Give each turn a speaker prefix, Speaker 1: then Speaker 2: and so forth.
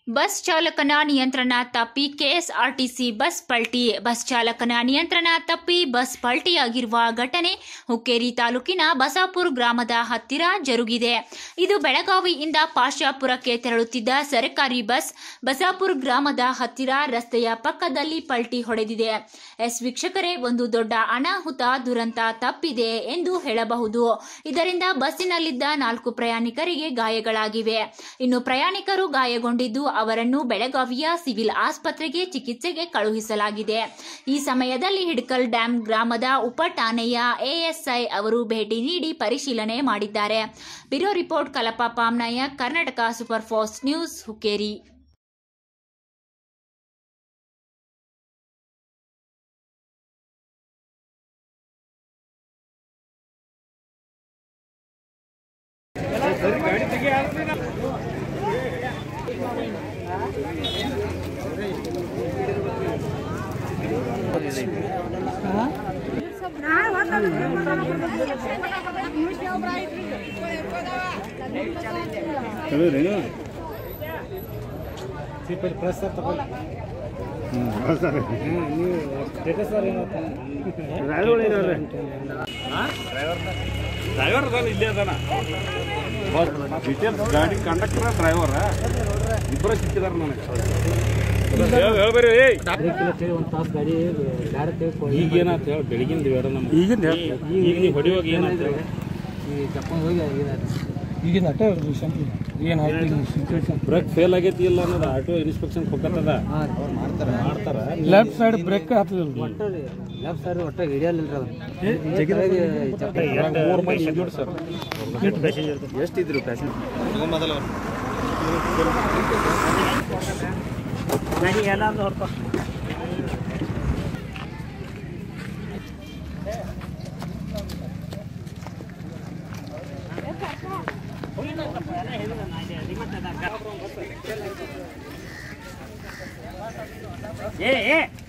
Speaker 1: Bus ಚಾಲಕನ ನಿಯಂತ್ರಣ ತಪ್ಪಿ ಕೆಎಸ್ಆರ್ಟಿಸಿ ಬಸ್ ಪಲ್ಟಿ ಬಸ್ ಚಾಲಕನ ನಿಯಂತ್ರಣ ತಪ್ಪಿ ಬಸ್ ಪಲ್ಟಿಯಾಗಿರುವ ಘಟನೆ ಹುಕ್ಕೇರಿ ತಾಲೂಕಿನ ಬಸಾಪುರ ಗ್ರಾಮದ ಹತ್ತಿರ ಜರುಗಿದೆ ಇದು ಬೆಳಗಾವಿಯಿಂದ ಪಾಶಾಪುರಕ್ಕೆ ತೆರಳುತ್ತಿದ್ದ ಸರ್ಕಾರಿ ಬಸ್ ಬಸಾಪುರ ಗ್ರಾಮದ ಹತ್ತಿರ ರಸ್ತೆಯ ಪಕ್ಕದಲ್ಲಿ ಪಲ್ಟಿ ಹೊಡೆದಿದೆ ಎಸ್ ವೀಕ್ಷಕರೇ ಒಂದು ದೊಡ್ಡ ಅನಾಹುತ ದುರಂತ ತಪ್ಪಿದೆ ಎಂದು ಹೇಳಬಹುದು ಇದರಿಂದ ಬಸ್ಸಿನಲ್ಲಿದ್ದ ನಾಲ್ಕು ಪ್ರಯಾಣಿಕರಿಗೆ ಗಾಯಗಳಾಗಿವೆ ಇನ್ನು ಪ್ರಯಾಣಿಕರು ಗಾಯಗೊಂಡಿದ್ದು ಅವರನ್ನು ಬೆಳಗಾವಿಯ ಸಿವಿಲ್ ಆಸ್ಪತ್ರೆಗೆ ಚಿಕಿತ್ಸೆಗೆ ಕಳುಹಿಸಲಾಗಿದೆ ಈ ಸಮಯದಲ್ಲಿ ಹಿಡ್ಕಲ್ ಡ್ಯಾಂ ಗ್ರಾಮದ ಉಪ ಠಾಣೆಯ ಎಎಸ್ಐ ಅವರು ಭೇಟಿ ನೀಡಿ ಪರಿಶೀಲನೆ ಮಾಡಿದ್ದಾರೆ ಬ್ಯೂರೋ ರಿಪೋರ್ಟ್ ಕಲಪ ಪಾಮ್ನಾಯಕ್ Karnataka super fast news Hukkeri
Speaker 2: ಚಲೋರೇನು
Speaker 3: ಪ್ರೆಸ್ ಸರ್ ತಗೊಳ್ಳಿ
Speaker 2: ಹ್ಞೂ ಸರ್
Speaker 3: ನೀವು ಸ್ಟೇಟಸ್ ಸರ್ ಏನಂತ
Speaker 2: ಡ್ರೈವರ್ ಇದಾರೆ
Speaker 4: ಡ್ರೈವರ್ ಅದಾನ ಇಲ್ಲೇ ಅದಾನ ಡೀಟೇಲ್ಸ್ ಗಾಡಿ ಕಂಡಕ್ಟರ್ ಡ್ರೈವರ್ ಇಬ್ಬರ ಸಿಕ್ಕಿದಾರ ನನಗೆ ಹೇಳ್ಬೇರಿ ಏಯ್
Speaker 3: ಒಂದು ತಾಸು ಗಾಡಿ ಬ್ಯಾಡ
Speaker 4: ಈಗ ಏನಾಯ್ತು ಹೇಳಿ ಬೆಳಗಿಂದ ಬೇಡ ನಮ್ಗೆ
Speaker 2: ಈಗಿಂದ
Speaker 4: ಈಗ ನೀವು ಹೊಡಿವಾಗ ಏನಾಯ್ತು ಹೇಳು?
Speaker 3: ಈ ಕರ್ಕೊಂಡು ಹೋಗಿ ಈಗಿನ ಅಟ್ಟೆ ಏನು ಸಿಚುವೇಶನ್
Speaker 4: ಬ್ರೇಕ್ ಫೇಲ್ ಆಗೈತಿ ಇಲ್ಲ ಅನ್ನೋದು ಆಟೋ ಇನ್ಸ್ಪೆಕ್ಷನ್ ಹೋಗತ್ತದ ಮಾಡ್ತಾರ
Speaker 3: ಲೆಫ್ಟ್ ಸೈಡ್ ಬ್ರೇಕ್ ಹಾಕ್ಲಿಲ್ಲ ಲೆಫ್ಟ್ ಸೈಡ್ ಒಟ್ಟ ಹಿಡಿಯಲಿಲ್ಲ
Speaker 4: ಮೂರು ಮಂದಿ ಇಂಜೂರ್ಡ್ ಸರ್
Speaker 2: ಎಷ್ಟಿದ್ರು ಪ್ಯಾಸೆಂಜರ್
Speaker 4: ಏ ಏ